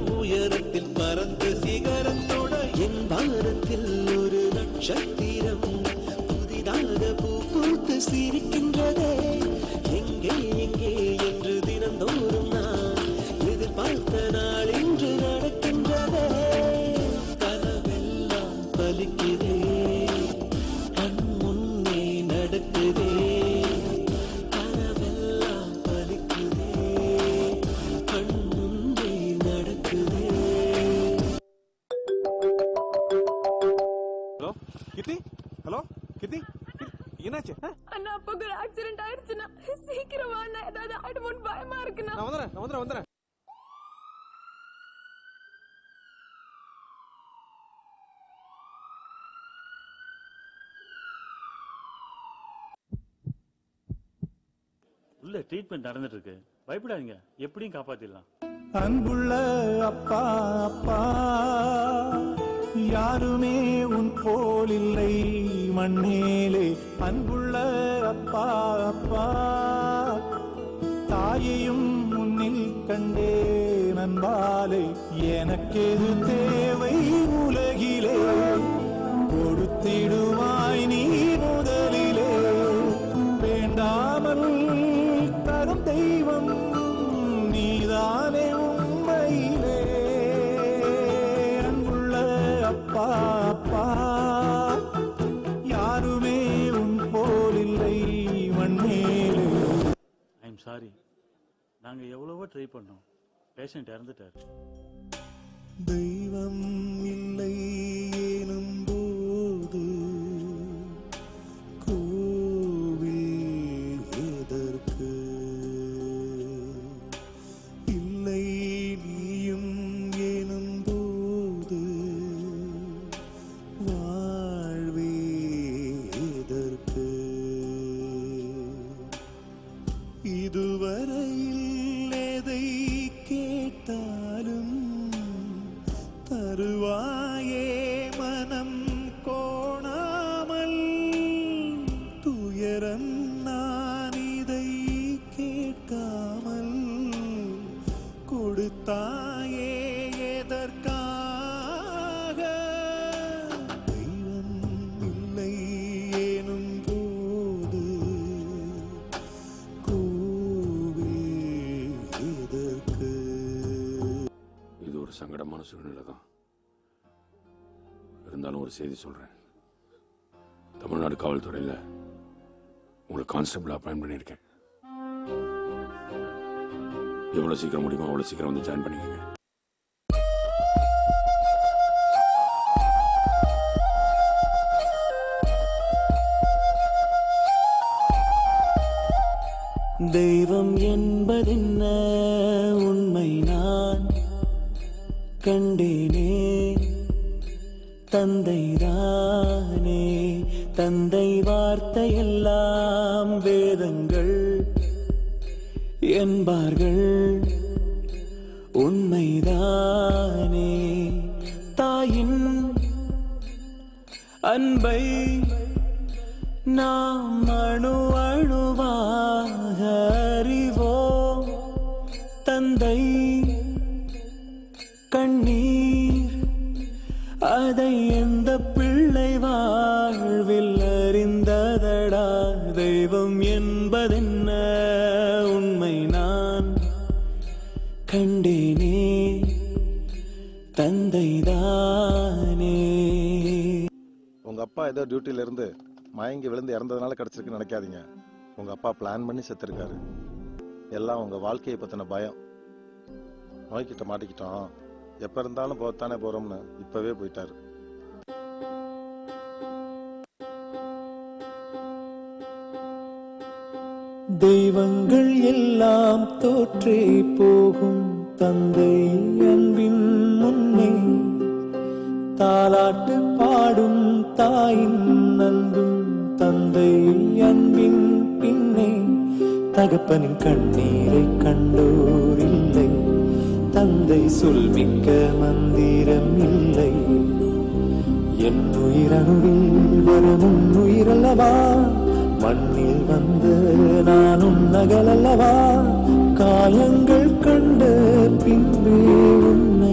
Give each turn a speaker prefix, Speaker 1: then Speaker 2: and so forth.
Speaker 1: உயரத்தில் பறந்து சிகரத்தோட என் வாரத்தில் ஒரு நட்சத்திரம் புதிதாக பூ பூத்து சிரிக்கின்றதே எங்கே எங்கே என்று தினந்தோறும் நான் எதிர்பார்த்த நாள் இன்று நடக்கின்றதே கனவெல்லாம் பலிக்குதே கண் முன்னே நடக்குதே கனவெல்லாம் பலிக்குதே கண் முன்னே நடக்குதே
Speaker 2: ஹலோ கித்தி ஹலோ கித்தி என்னாச்சு ஆ?
Speaker 3: அண்ணா அப்பாவுக்கு ஒரு ஆக்சிடென்ட் ஆயிடுச்சுன்னா சீக்கிரமா அண்ணா ஏதாவது ஆயிடுமோன்னு பயமா இருக்குண்ணா
Speaker 2: நான் வந்துடுறேன் நான் வந்துடுறேன் வந்துடுறேன்
Speaker 4: உள்ள ட்ரீட்மெண்ட் நடந்துட்டு இருக்கு பயப்படாதீங்க எப்படியும் காப்பாத்திடலாம்
Speaker 5: அன்புள்ள அப்பா அப்பா யாருமே உன் போல் இல்லை மண்ணேலே அன்புள்ள அப்பா அப்பா தாயையும் முன்னில் கண்டே நண்பாலே எனக்கெது தேவை உலகிலே கொடுத்திடுவாய் நீ முதலிலே வேண்டாமல் தரும் தெய்வம் நீதானே உண்மையிலே அன்புள்ள அப்பா அப்பா யாருமே உன் போல் இல்லை மண்ணேலே
Speaker 4: ஐம் சாரி நாங்க எவ்வளவோ ட்ரை பண்ணோம் பேஷண்ட் இறந்துட்டார்
Speaker 5: தெய்வம் இல்லை எனும் போது கோவில் எதற்கு இல்லை நீயும் எனும் போது வாழ்வே எதற்கு இதுவரையில் எதை கேட்டாலும் தருவாயே மனம் கோணாமல் துயரம் நான் இதை கேட்காமல் கொடுத்தாயே எதற்காக தெய்வம் இல்லை எனும் போது கோவில் எதற்கு
Speaker 6: இது ஒரு சங்கடமான சூழ்நிலை தான் இருந்தாலும் ஒரு செய்தி சொல்றேன் தமிழ்நாடு காவல்துறையில் உங்களை கான்ஸ்டபிள் அப்பாயின் பண்ணியிருக்கேன் எவ்வளோ சீக்கிரம் முடியுமோ அவ்வளோ சீக்கிரம் வந்து ஜாயின் பண்ணிக்கங்க
Speaker 1: தெய்வம் என்பதென்ன உண்மை நான் கண்டேனே தந்தைதானே தந்தை வார்த்தையெல்லாம் வேதங்கள் என்பார்கள் உண்மைதானே தாயின் அன்பை நாம் அணு அணுவாக அறிவோம் தந்தை கண்ணீர் அதை எந்த பிள்ளை வாழ்வில் அறிந்ததடா தெய்வம் என்பதென்ன உண்மை நான் கண்டேனே தந்தைதானே
Speaker 7: உங்க அப்பா ஏதோ டியூட்டில இருந்து மயங்கி விழுந்து இறந்ததுனால கிடைச்சிருக்குன்னு நினைக்காதீங்க உங்க அப்பா பிளான் பண்ணி செத்துருக்காரு எல்லாம் உங்க வாழ்க்கையை பத்தின பயம் நோய்கிட்ட மாட்டிக்கிட்டோம் எப்ப இருந்தாலும் போத்தானே போறோம்னு இப்பவே போயிட்டாரு
Speaker 5: தெய்வங்கள் எல்லாம் தோற்றே போகும் தந்தை அன்பின் முன்னே தாலாட்டு பாடும் தாயின் அன்பும் தந்தை அன்பின் பின்னே தகப்பனின் கண்ணீரை கண்டோர் இல்லை தந்தை சொல்மிக்க மந்திரம் இல்லை என் உயிரணுவில் வரும் உயிரல்லவா மண்ணில் வந்து நானும் நகலல்லவா காயங்கள் கண்ட பின்பே உன்னை